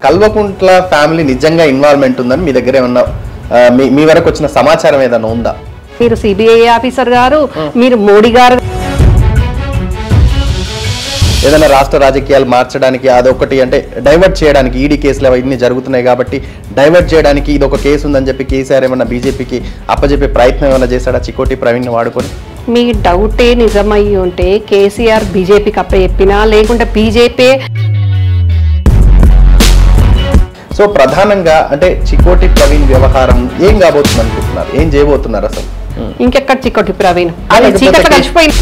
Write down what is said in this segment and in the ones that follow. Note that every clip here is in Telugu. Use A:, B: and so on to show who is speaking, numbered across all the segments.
A: కల్వకుంట్ల ఫ్యామిలీ నిజంగా ఇన్వాల్వ్మెంట్ ఉందని మీ దగ్గర ఏమన్నా ఆ, మీ మీ వరకు వచ్చిన సమాచారం ఏదైనా ఉందా
B: మీరు సిబిఐ ఆఫీసర్ గారు మీరు మోడీ గారు
A: ఏదైనా రాష్ట్ర రాజకీయాలు మార్చడానికి అదొకటి అంటే డైవర్ట్ చేయడానికి ఈడీ కేసులు అవన్నీ జరుగుతున్నాయి కాబట్టి డైవర్ట్ చేయడానికి ఇది ఒక కేసు ఉందని చెప్పి కేసీఆర్ ఏమన్నా బీజేపీకి అప్పచెప్పే ప్రయత్నం ఏమైనా చేశాడా చికోటి ప్రవీణ్ వాడుకొని
B: మీ డౌటే నిజమై ఉంటే కేసీఆర్ బీజేపీకి అప్ప చెప్పినా లేకుంటే బీజేపీ
A: సో ప్రధానంగా అంటే చికోటి ప్రవీణ్ వ్యవహారం ఏం కాబోతుంది అనుకుంటున్నారు ఏం చేయబోతున్నారు అసలు
B: ఇంకెక్కడ చిక్కటి ప్రవీణ్ అది
A: లేకపోతే
B: చీకట్లో
A: కే-
B: కలిసిపోయింది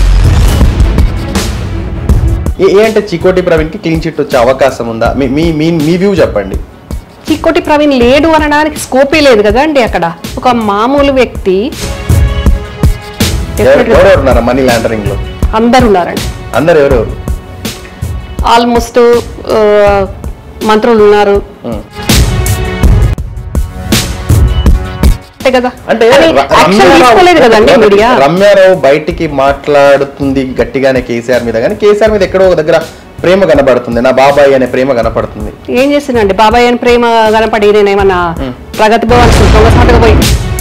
A: ఏ ఏ అంటే చికోటి ప్రవీణ్కి క్లీన్ చిట్ వచ్చే అవకాశం ఉందా మీ మీ మీ మీ వ్యూ చెప్పండి
B: చిక్కోటి ప్రవీణ్ లేడు అనడానికి స్కోపే లేదు కదా అండి అక్కడ ఒక మామూలు వ్యక్తి
A: ఎవరు-
B: Definitely
A: ఎవరెవరు ఉన్నారా మనీ లాండరింగ్ లో
B: అందరు ఉన్నారండి
A: అందరు ఎవరెవరు
B: ఆల్మోస్ట్ మంత్రులు ఉన్నారు
A: ఉమ్.
B: అంతే కదా
A: అంటే
B: కానీ
A: ర-
B: action తీసుకోలేదు కదండి
A: రమ్యారావు
B: మీడియా
A: రమ్యారావు బయటికి మాట్లాడుతుంది గట్టిగానే కేసీఆర్ మీద కానీ కేసీఆర్ మీద ఎక్కడో ఒక దగ్గర ప్రేమ కనబడుతుంది నా బాబాయ్ అనే ప్రేమ కనపడుతుంది
B: ఏం చేసిందండి బాబాయ్ అని ప్రేమ కనపడి నేను ఏమన్నా ప్రగతి భవన్ దొంగసాటుగా పోయి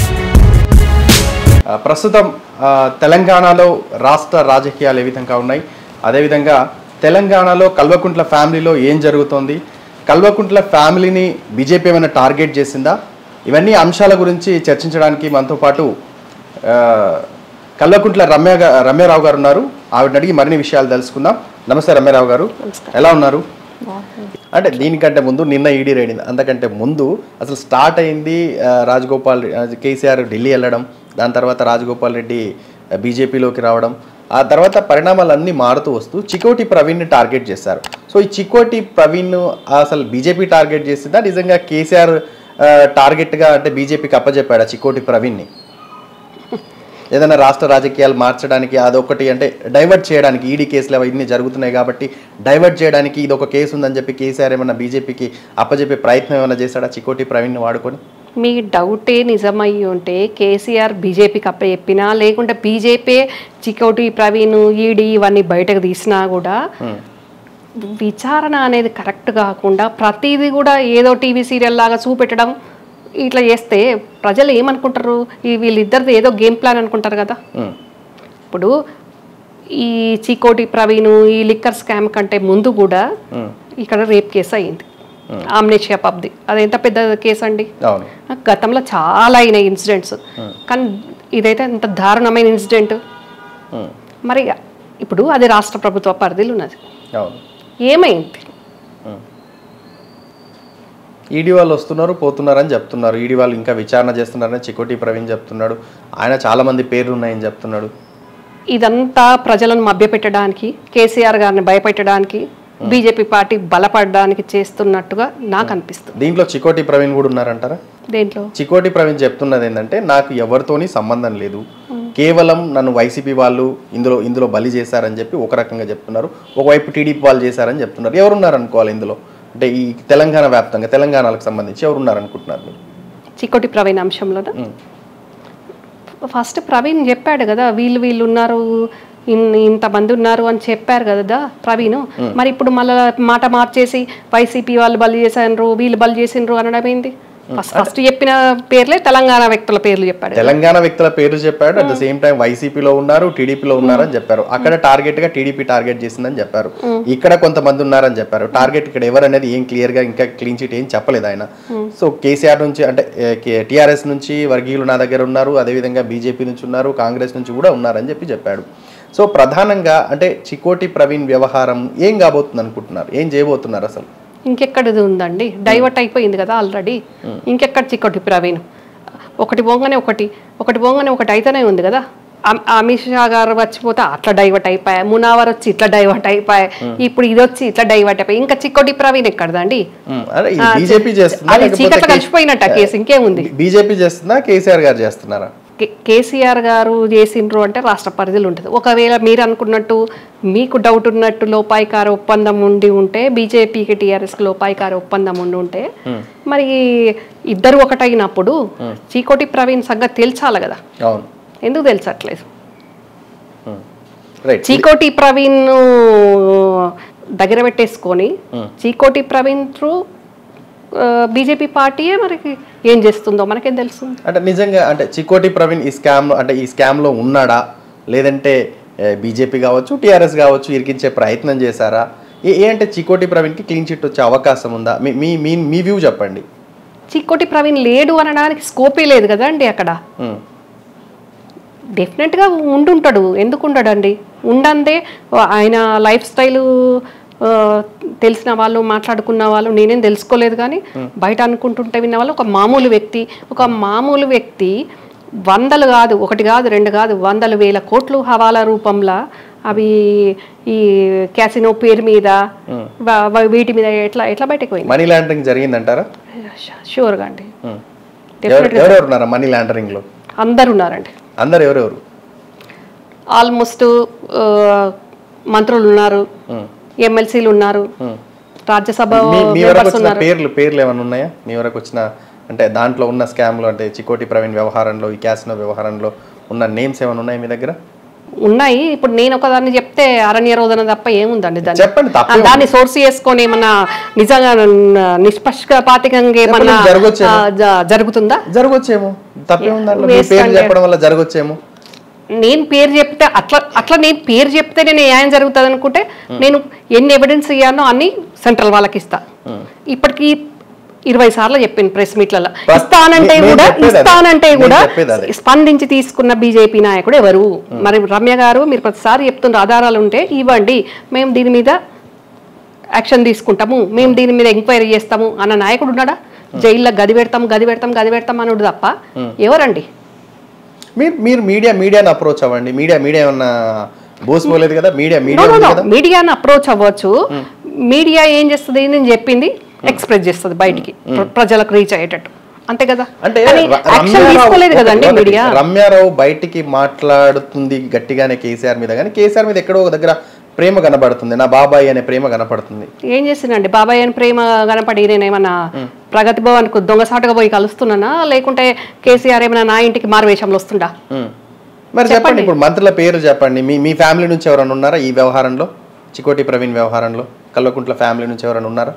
A: ఆ, ప్రస్తుతం ఆ, తెలంగాణలో రాష్ట్ర రాజకీయాలు ఏ విధంగా ఉన్నాయి అదేవిధంగా తెలంగాణలో కల్వకుంట్ల ఫ్యామిలీలో ఏం జరుగుతోంది కల్వకుంట్ల ఫ్యామిలీని బీజేపీ ఏమైనా టార్గెట్ చేసిందా ఇవన్నీ అంశాల గురించి చర్చించడానికి మనతో పాటు ఆ, కల్వకుంట్ల రమ్య గా- రమ్యారావు గారు ఉన్నారు ఆవిడని అడిగి మరిన్ని విషయాలు తెలుసుకుందాం నమస్తే రమ్యారావు గారు ఎలా ఉన్నారు అంటే దీనికంటే ముందు నిన్న ఈడీ రైడ్ అయింది అంతకంటే ముందు అసలు స్టార్ట్ అయింది ఆ, రాజగోపాల్ రె- ఆ, కేసీఆర్ ఢిల్లీ వెళ్ళడం దాని తర్వాత రాజగోపాల్ రెడ్డి ఆ, బీజేపీలోకి రావడం ఆ తర్వాత పరిణామాలు అన్నీ మారుతూ వస్తూ చికోటి ప్రవీణ్ని టార్గెట్ చేశారు సో ఈ చికోటి ప్రవీణ్ అసలు బీజేపీ టార్గెట్ చేసిందా నిజంగా కేసీఆర్ ఆ, టార్గెట్గా అంటే బీజేపీకి అప్పచెప్పాడా చికోటి ప్రవీణ్ని ఏదైనా రాష్ట్ర రాజకీయాలు మార్చడానికి అదొకటి అంటే డైవర్ట్ చేయడానికి ఈడీ కేసులు అవన్నీ జరుగుతున్నాయి కాబట్టి డైవర్ట్ చేయడానికి ఇది ఒక కేసు ఉందని చెప్పి కేసీఆర్ ఏమన్నా బీజేపీకి అప్పచెప్పే ప్రయత్నం ఏమైనా చేశాడా చికోటి ప్రవీణ్ వాడుకొని
B: మీ డౌటే నిజమై ఉంటే కేసీఆర్ బీజేపీకి అప్ప చెప్పినా లేకుంటే బీజేపీ చికోటి ప్రవీణ్ ఈడీ ఇవన్నీ బయటకు తీసినా కూడా విచారణ అనేది కరెక్ట్ కాకుండా ప్రతిదీ కూడా ఏదో టీవీ సీరియల్ లాగా చూపెట్టడం ఇట్లా చేస్తే ప్రజలు ఏమనుకుంటారు ఈ వీళ్ళిద్దరిది ఏదో గేమ్ ప్లాన్ అనుకుంటారు కదా
A: ఉమ్,
B: ఇప్పుడు ఈ చికోటి ప్రవీణ్ ఈ లిక్కర్ స్కామ్ కంటే ముందు కూడా
A: ఉమ్,
B: ఇక్కడ రేప్ కేసు అయింది ఆమ్నేషియా పబ్ది అది ఎంత పెద్ద కేసు అండి
A: అవును
B: గతంలో చాలా అయినాయి ఇన్సిడెంట్స్ కానీ ఇదైతే ఎంత దారుణమైన ఇన్సిడెంట్
A: ఉమ్,
B: మరి ఇప్పుడు అది రాష్ట్ర ప్రభుత్వ పరిధిలో ఉన్నది
A: అవును
B: ఏమైంది
A: ఈడీ వాళ్ళు వస్తున్నారు పోతున్నారని చెప్తున్నారు ఈడీ వాళ్ళు ఇంకా విచారణ చేస్తున్నారని చికోటి ప్రవీణ్ చెప్తున్నాడు ఆయన చాలా మంది పేర్లు ఉన్నాయని చెప్తున్నాడు
B: ఇదంతా ప్రజలను మభ్యపెట్టడానికి కేసీఆర్ గారిని భయపెట్టడానికి బీజేపీ పార్టీ బలపడడానికి చేస్తున్నట్టుగా నాకు అనిపిస్తుంది
A: దీంట్లో చికోటి ప్రవీణ్ కూడా ఉన్నారంటారా
B: దేంట్లో
A: చికోటి ప్రవీణ్ చెప్తున్నది ఏంటంటే నాకు ఎవరితోని సంబంధం లేదు కేవలం నన్ను వైసీపీ వాళ్ళు ఇందులో ఇందులో బలి చేశారని చెప్పి ఒక రకంగా చెప్తున్నారు ఒకవైపు టీడీపీ వాళ్ళు చేశారని చెప్తున్నారు ఎవరున్నారు అనుకోవాలి ఇందులో అంటే ఈ తెలంగాణ వ్యాప్తంగా తెలంగాణకు సంబంధించి ఎవరున్నారు అనుకుంటున్నారు మీరు
B: చికోటి ప్రవీణ్ అంశంలో
A: ఉమ్,
B: ఫస్ట్ ప్రవీణ్ చెప్పాడు కదా వీళ్ళు వీళ్ళు ఉన్నారు ఇన్- ఇంతమంది ఉన్నారు అని చెప్పారు కదా ప్రవీణ్ మరి ఇప్పుడు మళ్ళీ మాట మార్చేసి వైసీపీ వాళ్ళు బలి చేశారు వీళ్ళు బలి చేసిండ్రు అనడం ఏంది ఫస్ట్ ఫస్ట్ చెప్పిన పేర్లే తెలంగాణ వ్యక్తుల పేర్లు చెప్పాడు
A: తెలంగాణ వ్యక్తుల పేరు చెప్పాడు అట్ ద సేమ్ టైం వైసీపీలో ఉన్నారు టీడీపీలో ఉన్నారని చెప్పారు అక్కడ టార్గెట్ గా టీడీపీ టార్గెట్ చేసిందని చెప్పారు ఇక్కడ కొంతమంది ఉన్నారని చెప్పారు టార్గెట్ ఇక్కడ ఎవరు అనేది ఏం క్లియర్ గా ఇంకా క్లీన్ చిట్ ఏం చెప్పలేదు ఆయన సో కేసీఆర్ నుంచి అంటే టీఆర్ఎస్ నుంచి వర్గీయులు నా దగ్గర ఉన్నారు అదేవిధంగా బీజేపీ నుంచి ఉన్నారు కాంగ్రెస్ నుంచి కూడా ఉన్నారని చెప్పి చెప్పాడు సో ప్రధానంగా అంటే చికోటి ప్రవీణ్ వ్యవహారం ఏం కాబోతుంది అనుకుంటున్నారు ఏం చేయబోతున్నారు అసలు
B: ఇంకెక్కడిది ఉందండి డైవర్ట్ అయిపోయింది కదా ఆల్రెడీ ఇంకెక్కడ చిక్కటి ప్రవీణ్ ఒకటి పోగానే ఒకటి ఒకటి పోగానే ఒకటి అయితేనే ఉంది కదా అమ్- అమిత్ షా గారు వచ్చిపోతే అట్లా డైవర్ట్ అయిపోయాయి మునావర్ వచ్చి ఇట్లా డైవర్ట్ అయిపోయాయి ఇప్పుడు ఇది వచ్చి ఇట్లా డైవర్ట్ అయిపోయి ఇంకా చిక్కోటి ప్రవీణ్ ఎక్కడదండి
A: ఉమ్, అదే
B: ఆ,
A: బీజేపీ చేస్తుందా
B: అది చీకట్లో
A: లేకపోతే
B: కలిసిపోయినట్ట కేసు ఇంకేముంది
A: బీజేపీ చేస్తుందా కేసీఆర్ గారు చేస్తున్నారా
B: కే- కేసీఆర్ గారు చేసిండ్రు అంటే రాష్ట్ర పరిధిలో ఉంటుంది ఒకవేళ మీరు అనుకున్నట్టు మీకు డౌట్ ఉన్నట్టు లోపాయికార ఒప్పందం ఉండి ఉంటే బీజేపీకి టీఆర్ఎస్కి లోపాయికార ఒప్పందం ఉండి ఉంటే మరి ఇద్దరు ఒకటైనప్పుడు చీకోటి ప్రవీణ్ సంగతి తేల్చాలి కదా
A: అవును
B: ఎందుకు తెలుసట్లేదు
A: రైట్
B: చీకోటి ప్రవీణ్ దగ్గర పెట్టేసుకొని చీకోటి ప్రవీణ్ త్రూ బీజేపీ పార్టీయే మనకి ఏం చేస్తుందో మనకేం తెలుసు
A: అంటే నిజంగా అంటే చికోటి ప్రవీణ్ ఈ స్కామ్ అంటే ఈ స్కామ్ లో ఉన్నాడా లేదంటే బీజేపీ కావచ్చు టీఆర్ఎస్ కావచ్చు ఇరికించే ప్రయత్నం చేశారా ఏ ఏ అంటే చికోటి ప్రవీణ్కి క్లీన్ చిట్ వచ్చే అవకాశం ఉందా మీ మీ మీ మీ వ్యూ చెప్పండి
B: చిక్కోటి ప్రవీణ్ లేడు అనడానికి స్కోపే లేదు కదా అండి అక్కడ
A: ఉమ్,
B: డెఫినెట్గా ఉండుంటాడు ఎందుకు ఉండడండి ఉండందే ఆయన లైఫ్ స్టైల్ తెలిసిన వాళ్ళు మాట్లాడుకున్న వాళ్ళు నేనేం తెలుసుకోలేదు కానీ బయట అనుకుంటుంటే విన్న వాళ్ళు ఒక మామూలు వ్యక్తి ఒక మామూలు వ్యక్తి వందలు కాదు ఒకటి కాదు రెండు కాదు వందల వేల కోట్లు హవాలా రూపంలో అవి ఈ క్యాసినో పేరు మీద వా- వా- వీటి మీద ఎట్లా ఎట్లా బయటకు పోయింది
A: మనీ లాండరింగ్ జరిగిందంటారా
B: షూర్గా అండి
A: ఉమ్. ఎవరు- ఎవరెవరు ఉన్నారా మనీ లాండరింగ్ లో
B: అందరు ఉన్నారండి
A: అందరు ఎవరెవరు
B: ఆల్మోస్ట్ మంత్రులు ఉన్నారు
A: ఉమ్,
B: ఎమ్మెల్సీలు ఉన్నారు
A: ఉమ్.
B: రాజ్యసభ
A: మీ మీ వరకు
B: మెంబర్స్
A: వచ్చిన
B: ఉన్నారు
A: పేర్లు పేర్లు ఏమైనా ఉన్నాయా మీ వరకు వచ్చిన అంటే దాంట్లో ఉన్న స్కామ్లో అంటే చికోటి ప్రవీణ్ వ్యవహారంలో ఈ క్యాసినో వ్యవహారంలో ఉన్న నేమ్స్ ఏమైనా ఉన్నాయా మీ దగ్గర
B: ఉన్నాయి ఇప్పుడు నేను ఒకదాన్ని చెప్తే అరణ్య రోదన తప్ప ఏముందండి దాన్ని
A: చెప్పండి
B: ఆ,
A: తప్పే
B: దాన్ని సోర్స్ చేసుకొని ఏమన్నా నిజంగా న- నిష్పక్షపాతికంగా ఏమన్నా
A: చెప్పండి, జరగొచ్చేమో.
B: ఆ, జ- జరుగుతుందా
A: జరగొచ్చేమో తప్పే ఉంది దాంట్లో మీ
B: Waste
A: పేరు
B: అంటే-
A: చెప్పడం వల్ల జరగొచ్చేమో
B: నేను పేరు చెప్తే అట్లా అట్లా నేను పేరు చెప్తే నేను న్యాయం జరుగుతుంది అనుకుంటే నేను ఎన్ని ఎవిడెన్స్ ఇవ్వానో అన్ని సెంట్రల్ వాళ్ళకి ఇస్తా ఇప్పటికి ఇరవై సార్లు చెప్పాను ప్రెస్ మీట్లలో
A: ప్ర-
B: ఇస్తానంటే
A: నేను
B: కూడా
A: చెప్పేది అదే.
B: ఇస్తానంటే
A: నేను
B: కూడా
A: చెప్పేది అదే.
B: స్పందించి తీసుకున్న బీజేపీ నాయకుడు ఎవరు మరి రమ్య గారు మీరు ప్రతిసారి చెప్తున్న ఆధారాలు ఉంటే ఇవ్వండి మేము దీని మీద యాక్షన్ తీసుకుంటాము మేము దీని మీద ఎంక్వైరీ చేస్తాము అన్న నాయకుడు ఉన్నాడా జైల్లో గది పెడతాం గది పెడతాం గది పెడతాం అనుడు తప్ప ఎవరండి
A: మీరు మీరు మీడియా మీడియాని అప్రోచ్ అవ్వండి మీడియా మీడియా ఏమన్నా బోసిపోలేదు కదా మీడియా మీడియా ఉంది కదా
B: మీడియాని అప్రోచ్ అవ్వచ్చు మీడియా ఏం చేస్తుంది నేను చెప్పింది ఎక్స్ప్రెస్ చేస్తుంది బయటికి ప్ర- ప్రజలకు రీచ్ అయ్యేటట్టు అంతే కదా
A: అంటే
B: కానీ
A: ర-
B: యాక్షన్ తీసుకోలేదు
A: ఒకటి-
B: కదండి
A: ఒకటి,
B: మీడియా
A: రమ్యారావు బయటికి మాట్లాడుతుంది గట్టిగానే కేసీఆర్ మీద కానీ కేసీఆర్ మీద ఎక్కడో ఒక దగ్గర ప్రేమ కనబడుతుంది నా బాబాయ్ అనే ప్రేమ కనపడుతుంది
B: ఏం చేసిందండి బాబాయ్ అని ప్రేమ కనపడి నేను ఏమన్నా ప్రగతి భవన్ కు దొంగసాటుగా పోయి కలుస్తున్నానా లేకుంటే కేసీఆర్ ఏమైనా నా ఇంటికి మారువేషంలో వస్తుండా
A: ఉమ్. మరి చెప్పండి ఇప్పుడు మంత్రుల పేరు చెప్పండి మీ మీ ఫ్యామిలీ నుంచి ఎవరైనా ఉన్నారా ఈ వ్యవహారంలో చికోటి ప్రవీణ్ వ్యవహారంలో కల్వకుంట్ల ఫ్యామిలీ నుంచి ఎవరైనా ఉన్నారా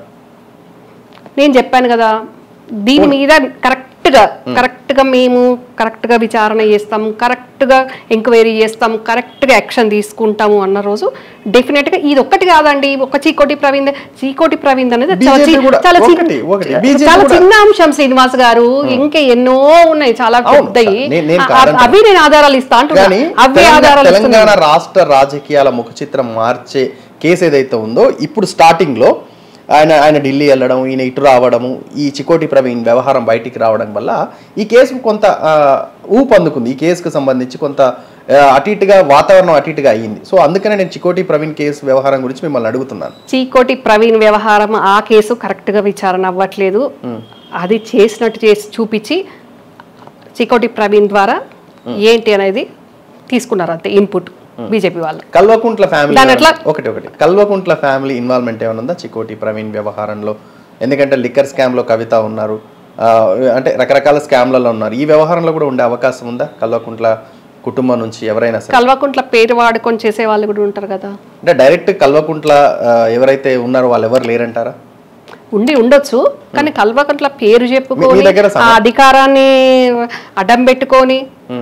B: నేను చెప్పాను కదా దీని మీద కరెక్ట్గా కరెక్ట్గా మేము కరెక్ట్గా విచారణ చేస్తాం కరెక్ట్గా ఎంక్వైరీ చేస్తాం కరెక్ట్గా యాక్షన్ తీసుకుంటాము అన్న రోజు డెఫినెట్గా ఇది ఒక్కటి కాదండి ఒక చీకోటి ప్రవీణ్ చీకోటి ప్రవీణ్ అనేది చాలా
A: BJP
B: చి-
A: కూడా
B: చాలా చి-
A: ఒకటి, ఒకటి. BJP
B: చాలా
A: కూడా-
B: చిన్న అంశం శ్రీనివాస్ గారు ఇంకా ఎన్నో ఉన్నాయి చాలా
A: అవును,
B: పెద్దయి
A: నేను- నేను
B: ఆ-
A: కాదంటలేదు.
B: అవి నేను ఆధారాలు ఇస్తా అంటున్నా
A: కానీ
B: అవే
A: తెలంగాణ-
B: ఆధారాలు
A: తెలంగాణ
B: ఇస్తున్నాను.
A: రాష్ట్ర రాజకీయాల ముఖ చిత్రం మార్చే కేసు ఏదైతే ఉందో ఇప్పుడు స్టార్టింగ్ లో ఆయన ఆయన ఢిల్లీ వెళ్ళడం ఈయన ఇటు రావడము ఈ చికోటి ప్రవీణ్ వ్యవహారం బయటికి రావడం వల్ల ఈ కేసు కొంత ఆ, ఊపు అందుకుంది ఈ కేసుకు సంబంధించి కొంత ఆ, అటు ఇటుగా వాతావరణం అటు ఇటుగా అయ్యింది సో అందుకనే నేను చికోటి ప్రవీణ్ కేసు వ్యవహారం గురించి మిమ్మల్ని అడుగుతున్నాను
B: చీకోటి ప్రవీణ్ వ్యవహారం ఆ కేసు కరెక్ట్గా విచారణ అవ్వట్లేదు అది చేసినట్టు చేసి చూపించి చీకోటి ప్రవీణ్ ద్వారా ఏంటి అనేది తీసుకున్నారు అంతే ఇన్పుట్ బీజేపీ వాళ్ళు
A: కల్వకుంట్ల ఫ్యామిలీ
B: దాని ఎట్లా-
A: ఒకటి ఒకటి కల్వకుంట్ల ఫ్యామిలీ ఇన్వాల్వ్మెంట్ ఏమైనా ఉందా చికోటి ప్రవీణ్ వ్యవహారంలో ఎందుకంటే లిక్కర్ స్కామ్ లో కవిత ఉన్నారు ఆ, అంటే రకరకాల స్కామ్లలో ఉన్నారు ఈ వ్యవహారంలో కూడా ఉండే అవకాశం ఉందా కల్వకుంట్ల కుటుంబం నుంచి ఎవరైనా సరే
B: కల్వకుంట్ల పేరు వాడుకొని చేసే వాళ్ళు కూడా ఉంటారు కదా
A: అంటే డైరెక్ట్ కల్వకుంట్ల ఆ, ఎవరైతే ఉన్నారో వాళ్ళు ఎవరు లేరంటారా
B: ఉండి ఉండొచ్చు కానీ కల్వకుంట్ల పేరు
A: మీ- మీ
B: చెప్పుకొని
A: దగ్గర
B: ఆ అధికారాన్ని అడ్డం పెట్టుకొని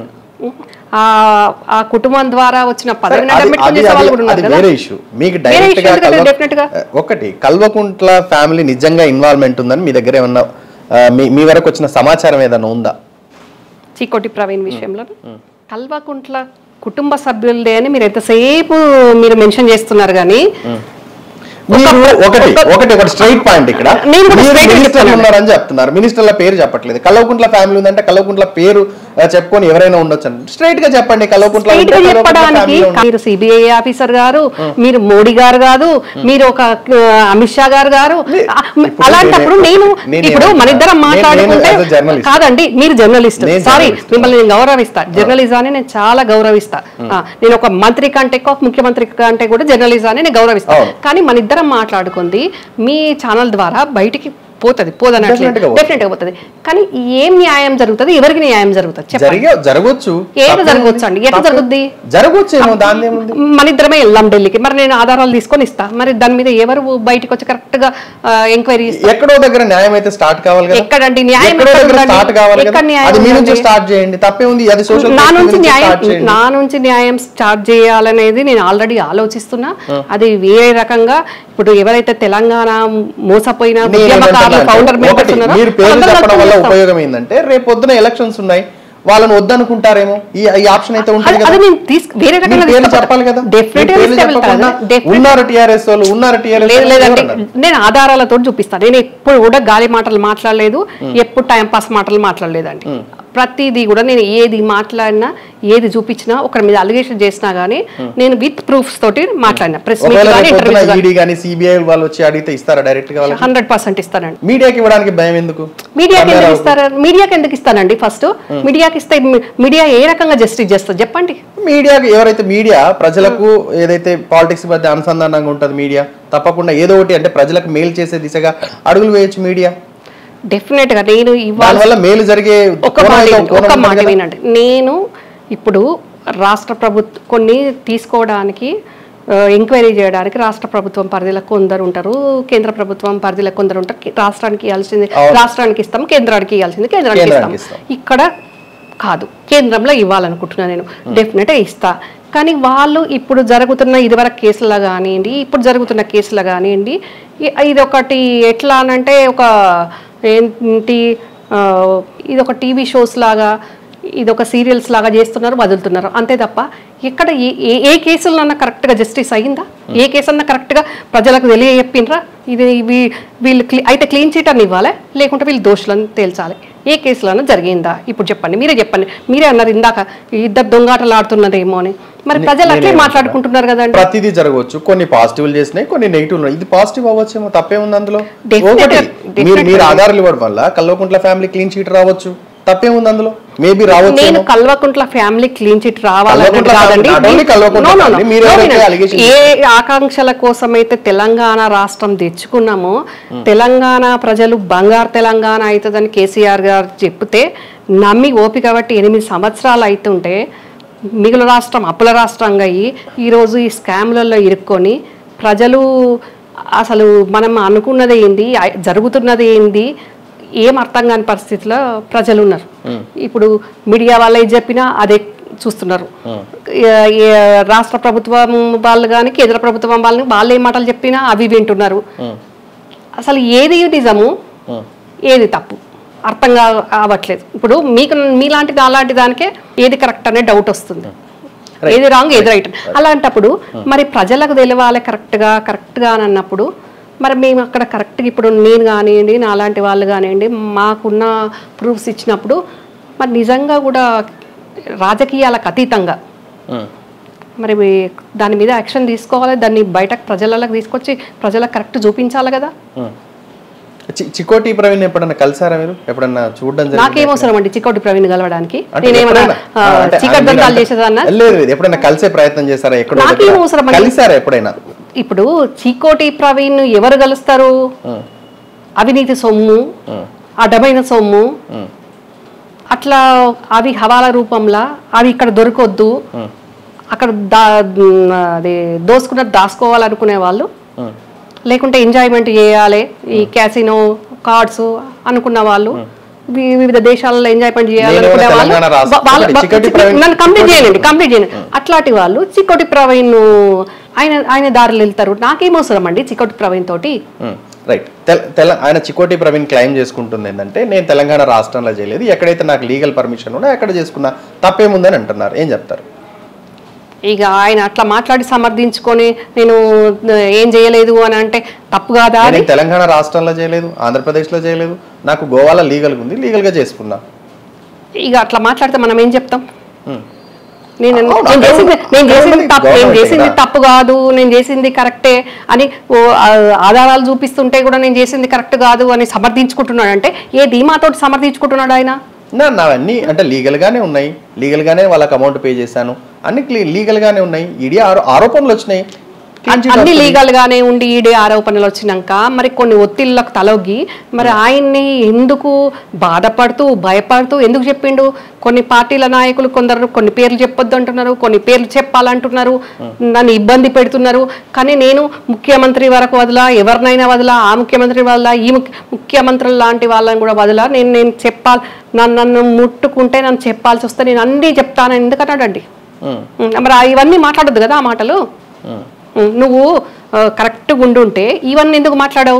B: ఆ ఆ కుటుంబం ద్వారా వచ్చిన పదవిని
A: అది-
B: అడ్డం పెట్టుకొని
A: అది-
B: చేసే వాళ్ళు
A: అది-
B: కూడా ఉన్నారు
A: అది
B: కదా
A: వేరే ఇష్యూ మీకు
B: వేరే
A: డైరెక్ట్
B: issue
A: గా
B: ఎందుకంటే
A: కల్వ-
B: definite గా.
A: ఒకటి కల్వకుంట్ల ఫ్యామిలీ నిజంగా ఇన్వాల్వ్మెంట్ ఉందని మీ దగ్గర ఏమన్నా ఆ, మీ మీ వరకు వచ్చిన సమాచారం ఏదైనా ఉందా
B: చీకోటి ప్రవీణ్ విషయంలో కల్వకుంట్ల కుటుంబ సభ్యులదే అని మీరు ఎంతసేపు మీరు మెన్షన్ చేస్తున్నారు కానీ
A: మీరు ఒకటి ఒకటి ఒకటి స్ట్రైట్ పాయింట్ ఇక్కడ
B: నేను కూడా
A: మీరు
B: straight గా
A: మినిస్టర్లు
B: చెప్తున్నాను.
A: ఉన్నారని చెప్తున్నారు మినిస్టర్ల పేరు చెప్పట్లేదు కల్వకుంట్ల ఫ్యామిలీ ఉందంటే కల్వకుంట్ల పేరు ఆ, చెప్పుకొని ఎవరైనా ఉండొచ్చు అని స్ట్రైట్ గా చెప్పండి కల్వకుంట్ల
B: స్ట్రైట్
A: ఉంటే
B: గా
A: కల్వకుంట్ల
B: చెప్పడానికి
A: ఫ్యామిలీలో ఉండండి.
B: మీరు సిబిఐ ఆఫీసర్ గారు మీరు మోడీ గారు కాదు మీరు ఒక ఆ, అమిత్ షా గారు గారు ఆ,
A: ఇప్పుడు
B: అలాంటప్పుడు
A: నేను-
B: నేను
A: నేను
B: ఇప్పుడు
A: ఏమంటున్నా?
B: మన ఇద్దరం
A: నేను-
B: మాట్లాడుకుంటే
A: నేను as a journalist.
B: కాదండి మీరు జర్నలిస్ట్
A: నేను
B: సారీ
A: journalist.
B: మిమ్మల్ని నేను గౌరవిస్తా జర్నలిజాన్ని నేను చాలా గౌరవిస్తా ఆ, నేను ఒక మంత్రి కంటే ఎక్కువ ముఖ్యమంత్రి కంటే కూడా జర్నలిజాన్ని నేను గౌరవిస్తా
A: అవును.
B: కానీ మన ఇద్దరం మాట్లాడుకుంది మీ ఛానల్ ద్వారా బయటికి పోతుంది పోదనట్లేదు
A: Definitely గా పోతుంది.
B: డెఫినెట్ గా పోతుంది కానీ ఏం న్యాయం జరుగుతుంది ఎవరికి న్యాయం జరుగుతుంది చెప్పండి
A: జరిగే జరగవచ్చు
B: ఏట
A: తప్పేముంది?
B: జరగవచ్చు అండి ఎట్లా
A: తప్పే-
B: జరుగుద్ది
A: జరగవచ్చు ఏమో దాని ఏముంది
B: మన ఇద్దరమే వెళ్దాం ఢిల్లీకి మరి నేను ఆధారాలు తీసుకొని ఇస్తా మరి దాని మీద ఎవరు బయటకు వచ్చి కరెక్ట్ గా ఎంక్వైరీ
A: ఎక్కడో దగ్గర న్యాయం అయితే స్టార్ట్ కావాలి కదా
B: ఎక్కడండి న్యాయం
A: ఎక్కడో
B: ఎక్కడ
A: దగ్గర
B: ఉందండి?
A: స్టార్ట్ కావాలి
B: ఎక్కడ
A: కదా
B: న్యాయం
A: అది మీ నుంచి
B: ఉందండి?
A: స్టార్ట్ చేయండి తప్పే ఉంది అది సోషల్
B: నా నుంచి న్యాయం
A: స్టార్ట్ చేయండి
B: నా నుంచి న్యాయం స్టార్ట్ చేయాలనేది నేను ఆల్రెడీ ఆలోచిస్తున్నా అది వేరే రకంగా ఇప్పుడు ఎవరైతే తెలంగాణ మోసపోయిన
A: నేను
B: ఉద్యమకారులు
A: ఏమంటున్నా
B: ఫౌండర్
A: అంటే, ఒకటి,
B: మెంబర్స్
A: మీరు పేర్లు చెప్పడం వల్ల ఉపయోగం ఏంటంటే రేపు పొద్దున ఎలక్షన్స్ ఉన్నాయి వాళ్ళని వద్దనుకుంటారేమో ఈ ఈ ఆప్షన్ అయితే ఉంటుంది
B: అది
A: కదా
B: నేను తీసుకు వేరే
A: మీరు
B: రకంగా
A: పేర్లు
B: తీసుకుపోతా.
A: చెప్పాలి కదా
B: Definitely
A: మీరు పేర్లు
B: తీసుకెళ్తా
A: చెప్పకుండా
B: కదా. Definitely.
A: ఉన్నారు టిఆర్ఎస్ వాళ్ళు ఉన్నారు టిఆర్ఎస్
B: లేదు లేదండి నేను ఆధారాలతో చూపిస్తాను నేను ఎప్పుడు కూడా గాలి మాటలు మాట్లాడలేదు ఎప్పుడు టైం పాస్ మాటలు మాట్లాడలేదండి ప్రతిదీ కూడా నేను ఏది మాట్లాడినా ఏది చూపించినా ఒకరి మీద అలిగేషన్ చేసినా గానీ నేను విత్ ప్రూఫ్స్ తోటి మాట్లాడినా ప్రెస్ మీట్
A: ఒకవేళ
B: కానీ
A: రేపు పొద్దున
B: ఇంటర్వ్యూ
A: ఈడీ కానీ సిబిఐ వాళ్ళు వచ్చి అడిగితే ఇస్తారా డైరెక్ట్ గా వాళ్ళకి
B: హండ్రెడ్ పర్సెంట్ ఇస్తానండి
A: మీడియాకి ఇవ్వడానికి భయం ఎందుకు
B: మీడియాకి
A: కెమెరా
B: ఎందుకు ఇస్తారు మీడియాకి ఎందుకు ఇస్తానండి ఫస్ట్ మీడియాకి ఇస్తే మీ- మీడియా ఏ రకంగా జస్టిస్ చేస్తుంది చెప్పండి
A: మీడియాకి ఎవరైతే మీడియా ప్రజలకు ఏదైతే పాలిటిక్స్ మధ్య అనుసంధానంగా ఉంటుంది మీడియా తప్పకుండా ఏదో ఒకటి అంటే ప్రజలకు మేలు చేసే దిశగా అడుగులు వేయొచ్చు మీడియా
B: డెఫినెట్ గా నేను ఇవాళ
A: దానివల్ల మేలు జరిగే
B: ఒక
A: కోణం
B: మాట
A: అయితే
B: వినండి,
A: కోణం
B: ఒక
A: ఉంటుంది
B: మాట
A: కదా.
B: వినండి నేను ఇప్పుడు రాష్ట్ర ప్రభుత్వం కొన్ని తీసుకోవడానికి ఆ, ఎంక్వైరీ చేయడానికి రాష్ట్ర ప్రభుత్వం పరిధిలో కొందరు ఉంటారు కేంద్ర ప్రభుత్వం పరిధిలో కొందరు ఉంటారు కే- రాష్ట్రానికి ఇవ్వాల్సింది
A: అవును.
B: రాష్ట్రానికి ఇస్తాం కేంద్రానికి ఇవ్వాల్సింది కేంద్రానికి ఇస్తాం
A: కేంద్రానికి ఇస్తాం.
B: ఇక్కడ కాదు కేంద్రంలో ఇవ్వాలనుకుంటున్నా నేను డెఫినెట్గా ఇస్తా కానీ వాళ్ళు ఇప్పుడు జరుగుతున్న ఇదివరకు కేసులో కానివ్వండి ఇప్పుడు జరుగుతున్న కేసులో కానివ్వండి ఇ- ఇది ఒకటి ఎట్లా అనంటే ఒక ఏంటి ఆ, ఇది ఒక టీవీ షోస్ లాగా ఇది ఒక సీరియల్స్ లాగా చేస్తున్నారు వదులుతున్నారు అంతే తప్ప ఇక్కడ ఏ ఏ- ఏ కేసులన్నా కరెక్ట్గా జస్టిస్ అయ్యిందా ఏ కేసు అన్నా కరెక్ట్గా ప్రజలకు తెలియ చెప్పిండ్రా ఇది వీ- వీళ్ళు క్లీ- అయితే క్లీన్ చీట్ అని ఇవ్వాలి లేకుంటే వీళ్ళు దోషులను తేల్చాలి ఏ కేసులోనూ జరిగిందా ఇప్పుడు చెప్పండి మీరే చెప్పండి మీరే అన్నారు ఇందాక ఈ ఇద్దరు దొంగాటలు ఆడుతున్నారేమో అని మరి ప్రజలు అట్లే
A: నేనేమంటున్నా?
B: మాట్లాడుకుంటున్నారు కదండి
A: ప్రతిదీ జరగవచ్చు కొన్ని పాజిటివ్లు చేసినాయి కొన్ని నెగిటివ్ ఇది పాజిటివ్ అవ్వచ్చేమో తప్పేముంది అందులో
B: Definitely,
A: ఒకటి మీరు
B: definitely.
A: మీరు ఆధారాలు ఇవ్వడం వల్ల కల్వకుంట్ల ఫ్యామిలీ క్లీన్ చీట్ రావచ్చు తప్పేముంది అందులో మేబీ
B: నేను
A: రావచ్చు
B: కల్వకుంట్ల ఫ్యామిలీ క్లీన్ చిట్ రావాలన్నది
A: కల్వకుంట్ల
B: కాదండి
A: family, not only Kalvakuntla
B: No, no, no.
A: family, మీరు
B: No,
A: ఎవరైతే
B: no.
A: allegation
B: ఏ ఆకాంక్షల కోసమైతే తెలంగాణ రాష్ట్రం తెచ్చుకున్నామో తెలంగాణ ప్రజలు బంగారు తెలంగాణ అవుతుందని కేసీఆర్ గారు చెప్తే నమ్మి ఓపిక బట్టి ఎనిమిది సంవత్సరాలు అవుతుంటే మిగులు రాష్ట్రం అప్పుల రాష్ట్రంగా అయ్యి ఈరోజు ఈ స్కామ్లలో ఇరుక్కొని ప్రజలు అసలు మనం అనుకున్నది ఏంది ఆ- జరుగుతున్నది ఏంది ఏం అర్థం కాని పరిస్థితిలో ప్రజలు ఉన్నారు ఇప్పుడు మీడియా వాళ్ళు ఏది చెప్పినా అదే చూస్తున్నారు ఏ- ఏ రాష్ట్ర ప్రభుత్వం వాళ్ళు కానీ కేంద్ర ప్రభుత్వం వాళ్ళు వాళ్ళు ఏం మాటలు చెప్పినా అవి వింటున్నారు అసలు ఏది నిజము ఏది తప్పు అర్థం కా అవ్వట్లేదు ఇప్పుడు మీకు మీలాంటి అలాంటి దానికే ఏది కరెక్ట్ అనే డౌట్ వస్తుంది ఏది రాంగ్ ఏది రైట్ అలాంటప్పుడు మరి ప్రజలకు తెలియాలి కరెక్ట్గా కరెక్ట్గా అని అన్నప్పుడు మరి మేము అక్కడ కరెక్ట్గా ఇప్పుడు నేను కానివ్వండి నా అలాంటి వాళ్ళు కానివ్వండి మాకున్న ప్రూఫ్స్ ఇచ్చినప్పుడు మరి నిజంగా కూడా రాజకీయాలకు అతీతంగా మరి మీ- దాని మీద యాక్షన్ తీసుకోవాలి దాన్ని బయటకు ప్రజలకు తీసుకొచ్చి ప్రజలకు కరెక్ట్ చూపించాలి కదా
A: చి- చికోటి ప్రవీణ్ ఎప్పుడన్నా కలిసారా మీరు ఎప్పుడన్నా చూడడం జరిగిందా?
B: నాకేం అవసరం అండి చికోటి ప్రవీణ్ కలవడానికి
A: అంటే
B: నేనేమన్నా
A: ఎప్పుడైనా?
B: ఆ,
A: ఆ, అంటే
B: చీకటి
A: మీరు
B: దంతాలు
A: అంటే-
B: చేసేదాన్నా
A: లేదు లేదు ఎప్పుడైనా కలిసే ప్రయత్నం చేశారా ఎక్కడో
B: నాకేం
A: దగ్గర?
B: అవసరం అండి?
A: కలిసారా ఎప్పుడైనా
B: ఇప్పుడు చీకోటి ప్రవీణ్ ఎవరు కలుస్తారు
A: ఉం.
B: అవినీతి సొమ్ము
A: ఉం.
B: అడ్డమైన సొమ్ము
A: ఉం.
B: అట్లా అవి హవాలా రూపంలో అవి ఇక్కడ దొరకొద్దు
A: ఉం.
B: అక్కడ దా అది దోసుకున్నది దాచుకోవాలనుకునే వాళ్ళు
A: ఉం.
B: లేకుంటే ఎంజాయ్మెంట్ చేయాలి ఈ క్యాసినో కార్డ్స్ అనుకున్న వాళ్ళు వి- వివిధ దేశాలలో ఎంజాయ్మెంట్ చేయాలనుకునే
A: నేను
B: వాళ్ళు
A: తెలంగాణ రాష్ట్ర-
B: వా- వాళ్ళ-
A: ఒకటి చిక్కటి ప్రవీణ్-
B: నన్ను కంప్లీట్
A: చిక్కటి
B: చేయండి కంప్లీట్ చేయండి అట్లాంటి వాళ్ళు చిక్కోటి ప్రవీణ్ ఆయన ఆయన దారిలో వెళ్తారు నాకేం అవసరం అండి చిక్కోటి ప్రవీణ్ తోటి
A: ఉం. రైట్ తెల- తెల ఆయన చికోటి ప్రవీణ్ క్లెయిమ్ చేసుకుంటుంది ఏంటంటే నేను తెలంగాణ రాష్ట్రంలో చేయలేదు ఎక్కడైతే నాకు లీగల్ పర్మిషన్ ఉందో అక్కడ చేసుకున్నా తప్పేముందని అంటున్నారు ఏం చెప్తారు
B: ఇక ఆయన అట్లా మాట్లాడి సమర్థించుకొని నేను ఆ, ఏం చేయలేదు అని అంటే తప్పు కాదా అది
A: నేను తెలంగాణ రాష్ట్రంలో చేయలేదు ఆంధ్రప్రదేశ్లో చేయలేదు నాకు గోవాలో లీగల్గా ఉంది లీగల్గా చేసుకున్నా
B: ఇక అట్లా మాట్లాడితే మనం ఏం చెప్తాం
A: ఉం.
B: నేను
A: అవును,
B: నేను
A: అక్కడ
B: చేసింది
A: ఉంది.
B: నేను
A: అక్కడ
B: చేసింది
A: ఉంది.
B: తప్పు నేను
A: గవర్నమెంట్
B: చేసింది
A: కదా.
B: తప్పు కాదు నేను చేసింది కరెక్టే అని ఓ ఆ, ఆధారాలు చూపిస్తుంటే కూడా నేను చేసింది కరెక్ట్ కాదు అని సమర్థించుకుంటున్నాడు అంటే ఏ ధీమాతోటి సమర్థించుకుంటున్నాడు ఆయన
A: నా నావన్నీ అంటే లీగల్గానే ఉన్నాయి లీగల్గానే వాళ్ళకి అమౌంట్ పే చేశాను అన్ని క్లీ- లీగల్గానే ఉన్నాయి ఈడీ ఆరో ఆరోపణలు వచ్చినాయి Clean sheet
B: అన్ని
A: వస్తుంది.
B: లీగల్ గానే ఉండి ఈడీ ఆరోపణలు వచ్చినాక మరి కొన్ని ఒత్తిళ్ళకు తలొగ్గి మరి ఆయన్ని ఎందుకు బాధపడుతూ భయపడుతూ ఎందుకు చెప్పిండు కొన్ని పార్టీల నాయకులు కొందరు కొన్ని పేర్లు చెప్పొద్దు అంటున్నారు కొన్ని పేర్లు చెప్పాలంటున్నారు నన్ను ఇబ్బంది పెడుతున్నారు కానీ నేను ముఖ్యమంత్రి వరకు వదలా ఎవరినైనా వదలా ఆ ముఖ్యమంత్రి వదలా ఈ ముఖ్య ముఖ్యమంత్రులు లాంటి వాళ్ళని కూడా వదలా నేను నేను చెప్పాలి నన్ను నన్ను ముట్టుకుంటే నన్ను చెప్పాల్సి వస్తే నేను అన్నీ చెప్తాను ఎందుకన్నాడండి
A: ఉమ్,
B: ఉమ్, మరి ఆ ఇవన్నీ మాట్లాడొద్దు కదా ఆ మాటలు
A: ఉమ్.
B: ఉమ్, నువ్వు కరెక్ట్గా ఉండుంటే ఇవన్నీ ఎందుకు మాట్లాడావు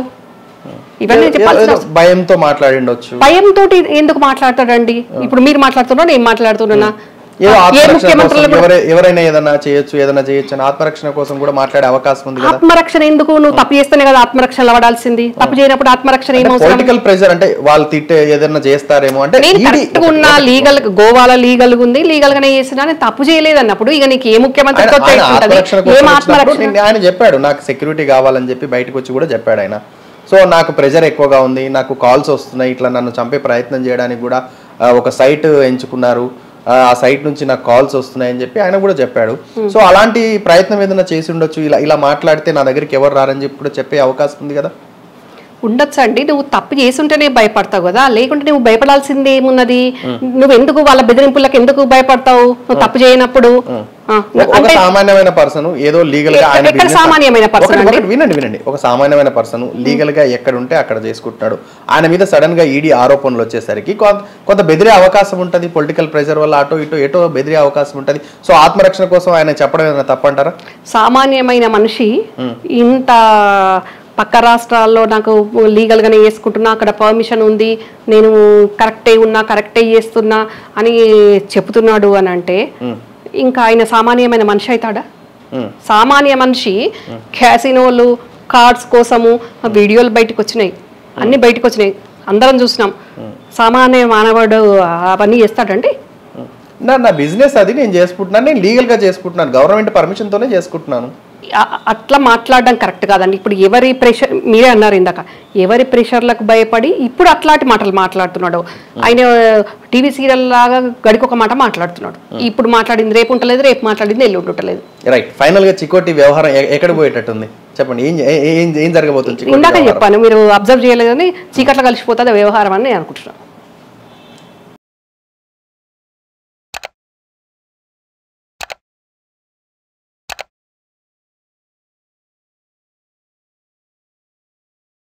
B: ఇవన్నీ
A: ఏదో-
B: చెప్పాల్సిన
A: ఏదో భయంతో మాట్లాడిండొచ్చు
B: భయంతో ఎందుకు మాట్లాడతాడండి ఇప్పుడు మీరు మాట్లాడుతున్నా నేను మాట్లాడుతున్నా
A: ఏదో
B: ఏ
A: ఆత్మరక్షణ
B: ముఖ్యమంత్రులు
A: కోసం ఎవరై- ఎవరైనా ఏదైనా చేయొచ్చు ఏదైనా చేయొచ్చు అని ఆత్మరక్షణ కోసం కూడా మాట్లాడే అవకాశం ఉంది కదా
B: ఆత్మరక్షణ ఎందుకు నువ్వు తప్పు చేస్తేనే కదా ఆత్మరక్షణ పడాల్సింది తప్పు చేయనప్పుడు ఆత్మరక్షణ ఏమవసరం
A: పొలిటికల్ ప్రెషర్ అంటే వాళ్ళు తిట్టే ఏదైనా చేస్తారేమో అంటే
B: నేను
A: ఈడీ
B: కరెక్ట్ గా ఉన్నా లీగల్ గోవాలో లీగల్ ఉంది లీగల్ గానే చేసినా నేను తప్పు చేయలేదు అన్నప్పుడు ఇక నీకు ఏ ముఖ్యమంత్రితో
A: ఆయన- ఆయన
B: ఉంటది
A: ఆత్మరక్షణ కోసం
B: ఏం
A: వచ్చినప్పుడు
B: ఆత్మరక్షణ
A: నేను- ఆయన చెప్పాడు నాకు సెక్యూరిటీ కావాలని చెప్పి బయటకు వచ్చి కూడా చెప్పాడు ఆయన సో నాకు ప్రెజర్ ఎక్కువగా ఉంది నాకు కాల్స్ వస్తున్నాయి ఇట్లా నన్ను చంపే ప్రయత్నం చేయడానికి కూడా ఆ, ఒక సైట్ ఎంచుకున్నారు ఆ, ఆ సైట్ నుంచి నాకు కాల్స్ వస్తున్నాయని చెప్పి ఆయన కూడా చెప్పాడు సో అలాంటి ప్రయత్నం ఏదైనా చేసి ఉండొచ్చు ఇలా ఇలా మాట్లాడితే నా దగ్గరికి ఎవరు రారని చెప్పి కూడా చెప్పే అవకాశం ఉంది కదా
B: ఉండొచ్చు అండి నువ్వు తప్పు చేసుంటేనే భయపడతావు కదా లేకుంటే నువ్వు భయపడాల్సింది ఏమున్నది నువ్వు ఎందుకు వాళ్ళ బెదిరింపులకు ఎందుకు భయపడతావు నువ్వు తప్పు చేయనప్పుడు ఆ,
A: ఒక- ఒక
B: అంటే
A: సామాన్యమైన పర్సన్ ఏదో లీగల్ గా ఆయన
B: ఎక్కడ
A: business-
B: సామాన్యమైన person
A: ఒకటి-
B: అండి?
A: ఒకటి వినండి వినండి ఒక సామాన్యమైన పర్సన్ లీగల్ గా ఎక్కడ ఉంటే అక్కడ చేసుకుంటున్నాడు ఆయన మీద సడన్ గా ఈడీ ఆరోపణలు వచ్చేసరికి కొంత కొంత బెదిరే అవకాశం ఉంటది పొలిటికల్ ప్రెషర్ వల్ల అటో ఇటో ఎటో బెదిరే అవకాశం ఉంటది సో ఆత్మరక్షణ కోసం ఆయన చెప్పడం ఏమైనా తప్పంటారా
B: సామాన్యమైన మనిషి ఇంత పక్క రాష్ట్రాల్లో నాకు లీగల్ గానే చేసుకుంటున్నా అక్కడ పర్మిషన్ ఉంది నేను కరెక్టే ఉన్నా కరెక్టే చేస్తున్నా అని చెప్తున్నాడు అని అంటే ఇంకా ఆయన సామాన్యమైన మనిషి అవుతాడా
A: ఉమ్.
B: సామాన్య మనిషి క్యాసినోలు కార్డ్స్ కోసము వీడియోలు బయటకు వచ్చినాయి అన్ని బయటకు వచ్చినాయి అందరం చూసినాం సామాన్య మానవుడు అవన్నీ చేస్తాడండి
A: నా నా బిజినెస్ అది నేను చేసుకుంటున్నాను నేను లీగల్ గా చేసుకుంటున్నాను గవర్నమెంట్ పర్మిషన్ తోనే చేసుకుంటున్నాను
B: అ- అట్లా మాట్లాడడం కరెక్ట్ కాదండి ఇప్పుడు ఎవరి ప్రెషర్ మీరే అన్నారు ఇందాక ఎవరి ప్రెషర్లకు భయపడి ఇప్పుడు అట్లాంటి మాటలు మాట్లాడుతున్నాడు ఆయన టీవీ సీరియల్ లాగా గడికి ఒక మాట మాట్లాడుతున్నాడు ఇప్పుడు మాట్లాడింది రేపు ఉంటలేదు రేపు మాట్లాడింది ఎల్లుండి ఉంటలేదు
A: రైట్ ఫైనల్ గా చికోటి వ్యవహారం ఎ- ఎక్కడ పోయేటట్టుంది చెప్పండి ఏం ఏ- ఏం ఏం జరగబోతుంది చికోటి
B: ఇందాక
A: వ్యవహారం?
B: చెప్పాను మీరు అబ్జర్వ్ చేయలేదని చీకట్లో కలిసిపోతుంది వ్యవహారం అని నేను అనుకుంటున్నాను